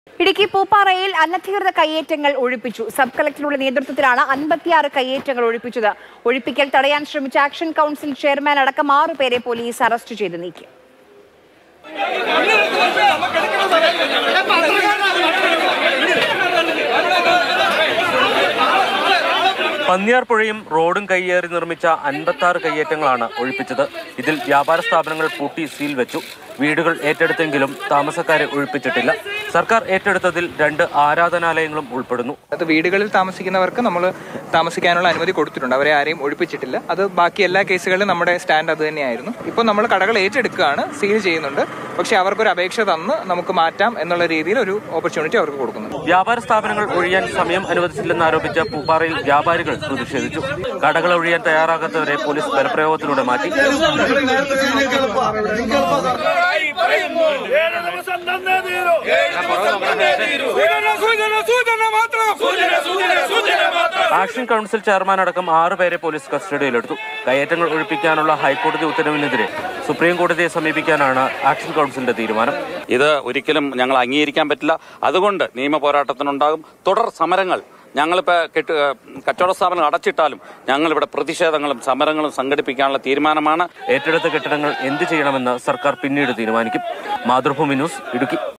ഇടുക്കി പൂപ്പാറയിൽ അനധികൃത കയ്യേറ്റങ്ങൾ ഒഴിപ്പിച്ചു സബ് കളക്ടറുടെ നേതൃത്വത്തിലാണ് അൻപത്തിയാറ് കയ്യേറ്റങ്ങൾ ഒഴിപ്പിച്ചത് ഒഴിപ്പിക്കൽ തടയാൻ ശ്രമിച്ച ആക്ഷൻ കൗൺസിൽ ചെയർമാൻ അടക്കം ആറു പേരെ പോലീസ് അറസ്റ്റ് ചെയ്ത് നീക്കി പന്നിയാർ പുഴയും റോഡും കയ്യേറി നിർമ്മിച്ച അൻപത്തി ആറ് കയ്യേറ്റങ്ങളാണ് ഒഴിപ്പിച്ചത് ഇതിൽ വ്യാപാര സ്ഥാപനങ്ങൾ പൂട്ടി സീൽ വെച്ചു വീടുകൾ ഏറ്റെടുത്തെങ്കിലും താമസക്കാരെ ഒഴിപ്പിച്ചിട്ടില്ല സർക്കാർ ഏറ്റെടുത്തതിൽ രണ്ട് ആരാധനാലയങ്ങളും ഉൾപ്പെടുന്നു അത് വീടുകളിൽ താമസിക്കുന്നവർക്ക് നമ്മൾ താമസിക്കാനുള്ള അനുമതി കൊടുത്തിട്ടുണ്ട് അവരെ ആരെയും ഒഴിപ്പിച്ചിട്ടില്ല അത് ബാക്കി എല്ലാ കേസുകളിലും നമ്മുടെ സ്റ്റാൻഡ് അത് തന്നെയായിരുന്നു ഇപ്പോൾ നമ്മൾ കടകൾ ഏറ്റെടുക്കുകയാണ് സീൽ ചെയ്യുന്നുണ്ട് പക്ഷേ അവർക്കൊരു അപേക്ഷ തന്ന് നമുക്ക് മാറ്റാം എന്നുള്ള രീതിയിൽ ഒരു ഓപ്പർച്യൂണിറ്റി അവർക്ക് കൊടുക്കുന്നുണ്ട് വ്യാപാര സ്ഥാപനങ്ങൾ ഒഴിയാൻ സമയം അനുവദിച്ചില്ലെന്നാരോപിച്ച് പൂപ്പാറയിൽ വ്യാപാരികൾ പ്രതിഷേധിച്ചു കടകൾ ഒഴിയാൻ തയ്യാറാകാത്തവരെ പോലീസ് ബലപ്രയോഗത്തിലൂടെ മാറ്റി ഏഴ് ദിവസം തന്നേ തീരൂ സൂചന സൂചന സൂചന മാത്രം സൂചന സൂചന സൂചന മാത്രം ആക്ഷൻ കൗൺസിൽ ചെയർമാൻ അടക്കം ആറ് പേരെ പോലീസ് കസ്റ്റഡിയിലെടുത്തു കയ്യേറ്റങ്ങൾ ഒഴിപ്പിക്കാനുള്ള ഹൈക്കോടതി ഉത്തരവിനെതിരെ സുപ്രീം കോടതിയെ സമീപിക്കാനാണ് ആക്ഷൻ കൗൺസിലിന്റെ തീരുമാനം ഇത് ഒരിക്കലും ഞങ്ങൾ അംഗീകരിക്കാൻ പറ്റില്ല അതുകൊണ്ട് നിയമ പോരാട്ടത്തിനുണ്ടാകും തുടർ സമരങ്ങൾ ഞങ്ങളിപ്പോൾ കെട്ട് കച്ചവട സ്ഥാപനങ്ങൾ അടച്ചിട്ടാലും ഞങ്ങളിവിടെ പ്രതിഷേധങ്ങളും സമരങ്ങളും സംഘടിപ്പിക്കാനുള്ള തീരുമാനമാണ് ഏറ്റെടുത്ത കെട്ടിടങ്ങൾ എന്ത് ചെയ്യണമെന്ന് സർക്കാർ പിന്നീട് തീരുമാനിക്കും മാതൃഭൂമി ന്യൂസ് ഇടുക്കി